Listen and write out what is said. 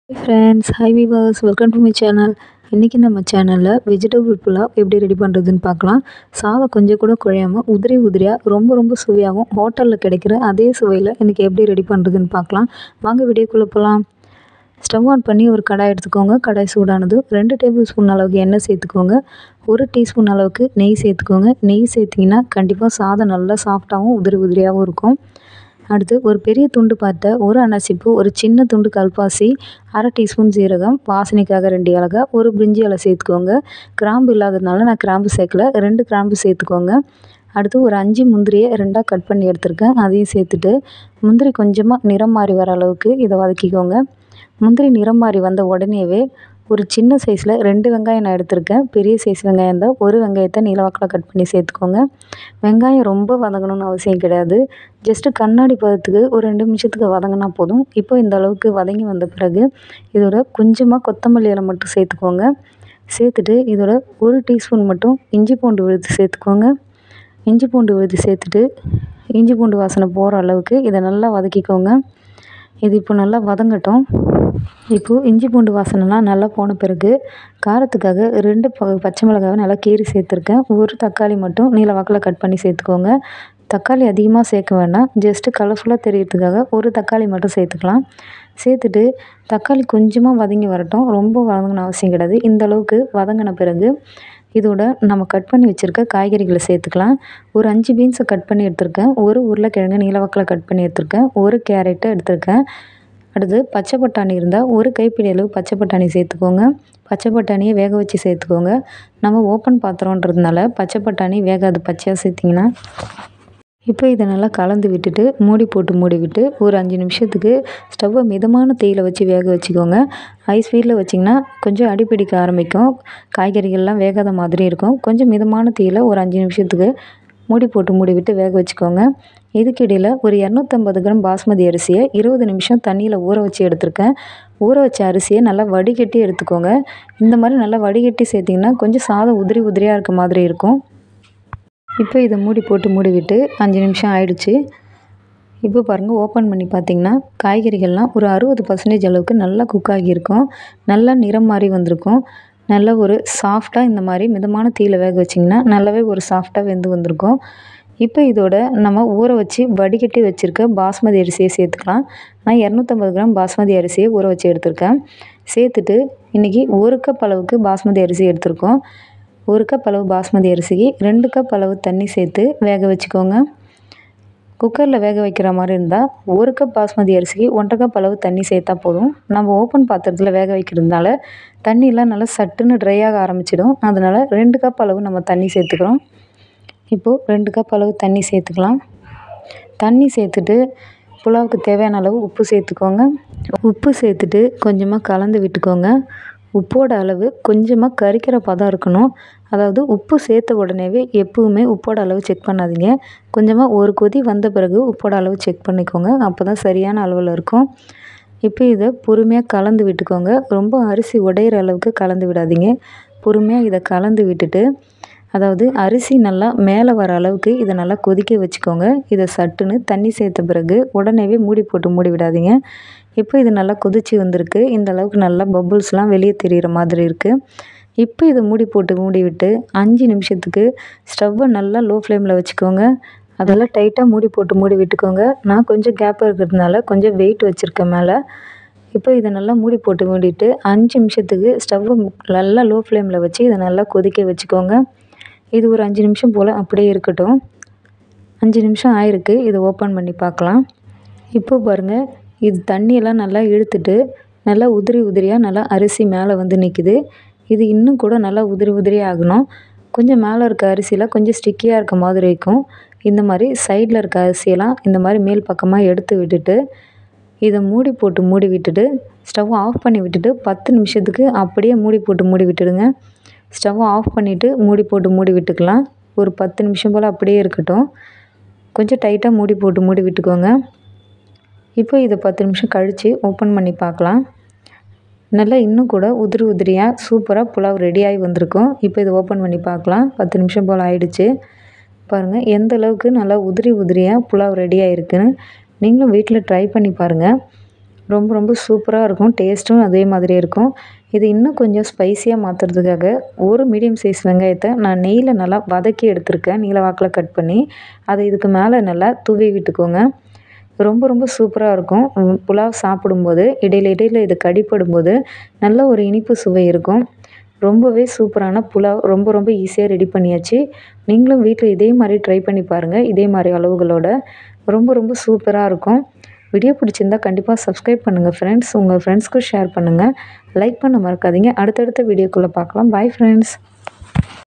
friends hi viewers welcome to my channel இன்றைக்கி நம்ம சேனலில் வெஜிடபிள் புலாவ் எப்படி ரெடி பண்ணுறதுன்னு பார்க்கலாம் சாதம் கொஞ்சம் கூட குழையாமல் உதிரி உதிரியாக ரொம்ப ரொம்ப சுவையாகவும் ஹோட்டலில் கிடைக்கிற அதே சுவையில் இன்றைக்கி எப்படி ரெடி பண்ணுறதுன்னு பார்க்கலாம் வாங்க வீடியோக்குள்ளே போகலாம் ஸ்டவ் ஆன் பண்ணி ஒரு கடாய் எடுத்துக்கோங்க கடாய் சூடானது ரெண்டு டேபிள் ஸ்பூன் அளவுக்கு எண்ணெய் சேர்த்துக்கோங்க ஒரு டீஸ்பூன் அளவுக்கு நெய் சேர்த்துக்கோங்க நெய் சேர்த்திங்கன்னா கண்டிப்பாக சாதம் நல்லா சாஃப்டாகவும் உதிரி உதிரியாகவும் இருக்கும் அடுத்து ஒரு பெரிய துண்டு பட்டை ஒரு அன்னாசிப்பூ ஒரு சின்ன துண்டு கல்பாசி அரை டீஸ்பூன் சீரகம் வாசனைக்காக ரெண்டு ஏலக்காய் ஒரு பிரிஞ்சி இலை சேர்த்துக்கோங்க கிராம்பு இல்லாததுனால நான் கிராம்பு சேர்க்கல ரெண்டு கிராம்பு சேர்த்துக்கோங்க அடுத்து ஒரு அஞ்சு முந்திரியை ரெண்டாக கட் பண்ணி எடுத்திருக்கேன் அதையும் சேர்த்துட்டு முந்திரி கொஞ்சமாக நிறம் மாறி வர அளவுக்கு இதை வதக்கிக்கோங்க முந்திரி நிறம் மாறி வந்த உடனேவே ஒரு சின்ன சைஸில் ரெண்டு வெங்காயம் நான் எடுத்திருக்கேன் பெரிய சைஸ் வெங்காயம் தான் ஒரு வெங்காயத்தை நீளவாக்கில் கட் பண்ணி சேர்த்துக்கோங்க வெங்காயம் ரொம்ப வதங்கணும்னு அவசியம் கிடையாது ஜஸ்ட்டு கண்ணாடி பதத்துக்கு ஒரு ரெண்டு நிமிஷத்துக்கு வதங்கினா போதும் இப்போ இந்த அளவுக்கு வதங்கி வந்த பிறகு இதோட கொஞ்சமாக கொத்தமல்லி இலை மட்டும் சேர்த்துக்கோங்க சேர்த்துட்டு இதோட ஒரு டீஸ்பூன் மட்டும் இஞ்சி பூண்டு விழுது சேர்த்துக்கோங்க இஞ்சி பூண்டு விழுது சேர்த்துட்டு இஞ்சி பூண்டு வாசனை போகிற அளவுக்கு இதை நல்லா வதக்கிக்கோங்க இது இப்போ நல்லா வதங்கட்டும் இப்போது இஞ்சி பூண்டு வாசனைலாம் நல்லா போன பிறகு காரத்துக்காக ரெண்டு ப பச்சை மிளகாவை நல்லா கீறி சேர்த்துருக்கேன் ஒரு தக்காளி மட்டும் நீல வாக்கில் கட் பண்ணி சேர்த்துக்கோங்க தக்காளி அதிகமாக சேர்க்க வேண்டாம் ஜஸ்ட்டு கலர்ஃபுல்லாக தெரியறதுக்காக ஒரு தக்காளி மட்டும் சேர்த்துக்கலாம் சேர்த்துட்டு தக்காளி கொஞ்சமாக வதங்கி வரட்டும் ரொம்ப வதங்கணும் அவசியம் கிடையாது இந்த அளவுக்கு வதங்கின பிறகு இதோட நம்ம கட் பண்ணி வச்சுருக்க காய்கறிகளை சேர்த்துக்கலாம் ஒரு அஞ்சு பீன்ஸை கட் பண்ணி எடுத்திருக்கேன் ஒரு உருளைக்கிழங்கு நீலவாக்கில் கட் பண்ணி எடுத்திருக்கேன் ஒரு கேரட்டை எடுத்திருக்கேன் அடுத்து பச்சை பட்டாணி இருந்தால் ஒரு கைப்பிடி அளவு பச்சை பட்டாணி சேர்த்துக்கோங்க பச்சை பட்டாணியை வேக வச்சு சேர்த்துக்கோங்க நம்ம ஓப்பன் பாத்திரன்றதுனால பச்சை பட்டாணி வேகாது பச்சையாக சேர்த்திங்கன்னா இப்போ இதை நல்லா கலந்து விட்டுட்டு மூடி போட்டு மூடி விட்டு ஒரு அஞ்சு நிமிஷத்துக்கு ஸ்டவ்வை மிதமான தீயில் வச்சு வேக வச்சுக்கோங்க ஹை ஸ்பீடில் வச்சிங்கன்னா கொஞ்சம் அடிப்பிடிக்க ஆரம்பிக்கும் காய்கறிகள்லாம் வேகாத மாதிரி இருக்கும் கொஞ்சம் மிதமான தீயில் ஒரு அஞ்சு நிமிஷத்துக்கு மூடி போட்டு மூடி விட்டு வேக வச்சுக்கோங்க இதுக்கிடையில் ஒரு இரநூத்தம்பது கிராம் பாஸ்மதி அரிசியை இருபது நிமிஷம் தண்ணியில் ஊற வச்சு எடுத்திருக்கேன் ஊற வச்ச அரிசியை நல்லா வடிகட்டி எடுத்துக்கோங்க இந்த மாதிரி நல்லா வடிகட்டி சேர்த்திங்கன்னா கொஞ்சம் சாதம் உதிரி உதிரியாக இருக்க மாதிரி இருக்கும் இப்போ இதை மூடி போட்டு மூடி விட்டு அஞ்சு நிமிஷம் ஆயிடுச்சு இப்போ பாருங்கள் ஓப்பன் பண்ணி பார்த்தீங்கன்னா காய்கறிகள்லாம் ஒரு அறுபது பர்சன்டேஜ் அளவுக்கு நல்லா குக் ஆகியிருக்கும் நல்லா நிறம் மாறி வந்திருக்கும் நல்ல ஒரு சாஃப்டாக இந்த மாதிரி மிதமான தீயில் வேக வச்சிங்கன்னா நல்லாவே ஒரு சாஃப்டாக வெந்து வந்திருக்கும் இப்போ இதோட நம்ம ஊற வச்சு வடிகட்டி வச்சுருக்க பாஸ்மதி அரிசியை சேர்த்துக்கலாம் நான் இரநூத்தம்பது கிராம் பாஸ்மதி அரிசியை ஊற வச்சு எடுத்திருக்கேன் சேர்த்துட்டு இன்றைக்கி ஒரு கப் அளவுக்கு பாஸ்மதி அரிசி எடுத்திருக்கோம் ஒரு கப் அளவு பாஸ்மதி அரிசிக்கு ரெண்டு கப் அளவு தண்ணி சேர்த்து வேக வச்சுக்கோங்க குக்கரில் வேக வைக்கிற மாதிரி இருந்தால் ஒரு கப் பாஸ்மதி அரிசிக்கு ஒன்றரை கப் அளவு தண்ணி சேர்த்தா போதும் நம்ம ஓப்பன் பாத்திரத்தில் வேக வைக்கிறதுனால தண்ணியெலாம் நல்லா சட்டுன்னு ட்ரை ஆக ஆரம்பிச்சிடும் அதனால் ரெண்டு கப் அளவு நம்ம தண்ணி சேர்த்துக்கிறோம் இப்போது ரெண்டு கப் அளவு தண்ணி சேர்த்துக்கலாம் தண்ணி சேர்த்துட்டு புலாவுக்கு தேவையான அளவு உப்பு சேர்த்துக்கோங்க உப்பு சேர்த்துட்டு கொஞ்சமாக கலந்து விட்டுக்கோங்க உப்போட அளவு கொஞ்சமாக கரிக்கிற பதம் இருக்கணும் அதாவது உப்பு சேர்த்த உடனேவே எப்பவுமே உப்போட அளவு செக் பண்ணாதீங்க கொஞ்சமாக ஒரு கொதி வந்த பிறகு உப்போட அளவு செக் பண்ணிக்கோங்க அப்போ தான் சரியான அளவில் இருக்கும் இப்போ இதை பொறுமையாக கலந்து விட்டுக்கோங்க ரொம்ப அரிசி உடையிற அளவுக்கு கலந்து விடாதீங்க பொறுமையாக இதை கலந்து விட்டுட்டு அதாவது அரிசி நல்லா மேலே வர அளவுக்கு இதை நல்லா கொதிக்க வச்சுக்கோங்க இதை சட்டுன்னு தண்ணி சேர்த்த பிறகு உடனேவே மூடி போட்டு மூடி விடாதீங்க இப்போ இது நல்லா கொதிச்சு வந்திருக்கு இந்த அளவுக்கு நல்லா பபுள்ஸ்லாம் வெளியே தெரிகிற மாதிரி இருக்குது இப்போ இதை மூடி போட்டு மூடி விட்டு அஞ்சு நிமிஷத்துக்கு ஸ்டவ்வை நல்லா லோ ஃப்ளேமில் வச்சுக்கோங்க அதெல்லாம் டைட்டாக மூடி போட்டு மூடி விட்டுக்கோங்க நான் கொஞ்சம் கேப் இருக்கிறதுனால கொஞ்சம் வெயிட் வச்சுருக்கேன் மேலே இப்போ இதை நல்லா மூடி போட்டு மூடிட்டு அஞ்சு நிமிஷத்துக்கு ஸ்டவ்வை நல்லா லோ ஃப்ளேமில் வச்சு இதை நல்லா கொதிக்க வச்சுக்கோங்க இது ஒரு அஞ்சு நிமிஷம் போல் அப்படியே இருக்கட்டும் அஞ்சு நிமிஷம் ஆயிருக்கு இதை ஓப்பன் பண்ணி பார்க்கலாம் இப்போ பாருங்கள் இது தண்ணியெல்லாம் நல்லா இழுத்துட்டு நல்லா உதிரி உதிரியாக நல்லா அரிசி மேலே வந்து நிற்கிது இது இன்னும் கூட நல்லா உதிரி உதிரி ஆகணும் கொஞ்சம் மேலே இருக்க அரிசியெலாம் கொஞ்சம் ஸ்டிக்கியாக இருக்க மாதிரி இருக்கும் இந்த மாதிரி சைடில் இருக்க அரிசியெல்லாம் இந்த மாதிரி மேல் பக்கமாக எடுத்து விட்டுட்டு இதை மூடி போட்டு மூடி விட்டுட்டு ஸ்டவ் ஆஃப் பண்ணி விட்டுட்டு பத்து நிமிஷத்துக்கு அப்படியே மூடி போட்டு மூடி விட்டுடுங்க ஸ்டவ் ஆஃப் பண்ணிவிட்டு மூடி போட்டு மூடி விட்டுக்கலாம் ஒரு பத்து நிமிஷம் போல் அப்படியே இருக்கட்டும் கொஞ்சம் டைட்டாக மூடி போட்டு மூடி விட்டுக்கோங்க இப்போ இதை பத்து நிமிஷம் கழித்து ஓப்பன் பண்ணி பார்க்கலாம் நல்லா இன்னும் கூட உதிரி உதிரியாக சூப்பராக புலாவ் ரெடியாகி வந்திருக்கும் இப்போ இதை ஓப்பன் பண்ணி பார்க்கலாம் பத்து நிமிஷம் போல் ஆயிடுச்சு பாருங்கள் எந்த அளவுக்கு நல்லா உதிரி உதிரியாக புலாவ் ரெடி ஆகிருக்குன்னு நீங்களும் வீட்டில் ட்ரை பண்ணி பாருங்கள் ரொம்ப ரொம்ப சூப்பராக இருக்கும் டேஸ்ட்டும் அதே மாதிரி இருக்கும் இது இன்னும் கொஞ்சம் ஸ்பைசியாக மாற்றுறதுக்காக ஒரு மீடியம் சைஸ் வெங்காயத்தை நான் நெய்யில் நல்லா வதக்கி எடுத்திருக்கேன் நீல வாக்கில் கட் பண்ணி அதை இதுக்கு மேலே நல்லா தூவி விட்டுக்கோங்க ரொம்ப ரொம்ப சூப்பராக இருக்கும் உம், புலாவ் சாப்பிடும்போது இடையில இடையில இது கடிப்படும்போது நல்ல ஒரு இனிப்பு சுவை இருக்கும் ரொம்பவே சூப்பரான புலாவ் ரொம்ப ரொம்ப ஈஸியாக ரெடி பண்ணியாச்சு நீங்களும் வீட்டில் இதே மாதிரி ட்ரை பண்ணி பாருங்கள் இதே மாதிரி அளவுகளோட ரொம்ப ரொம்ப சூப்பராக இருக்கும் வீடியோ பிடிச்சிருந்தா கண்டிப்பாக சப்ஸ்கிரைப் பண்ணுங்கள் ஃப்ரெண்ட்ஸ் உங்கள் ஃப்ரெண்ட்ஸ்க்கும் ஷேர் பண்ணுங்கள் லைக் பண்ண மறக்காதீங்க அடுத்தடுத்த வீடியோக்குள்ளே பார்க்கலாம் பாய் ஃப்ரெண்ட்ஸ்